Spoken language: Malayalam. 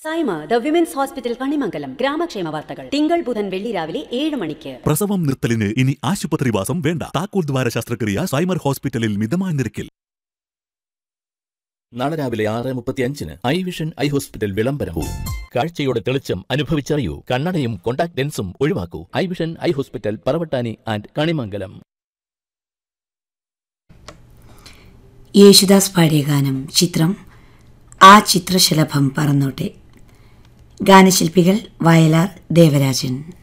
Saima the women's hospital Kanimangalam ഗ്രാമക്ഷേമ വാർത്തകൾ തിങ്കൾ ബുധൻ വെള്ളി രാവിലെ ഏഴ് മണിക്ക് പ്രസവം നിർത്തലിന് ഇനി ആശുപത്രിവാസം വേണ്ട താക്കോൽ ദ്വാര ശസ്ത്രക്രിയ സൈമർ ഹോസ്പിറ്റലിൽ മിതമായ നിരക്കിൽ നാളെ രാവിലെ ആറ് മുപ്പത്തി അഞ്ചിന് ഐ വിഷൻ ഐ ഹോസ്പിറ്റൽ വിളംബരവും കാഴ്ചയുടെ തെളിച്ചം അനുഭവിച്ചറിയൂ കണ്ണടയും കോണ്ടാക്ട് ലെൻസും ഒഴിവാക്കൂ eye vision eye hospital Paravattani and Kanimangalam Yesudas പാടിയ ഗാനം ചിത്രം ആ ചിത്രശലഭം പറന്നോട്ടെ ഗാനശില്പികൾ വയലാർ ദേവരാജൻ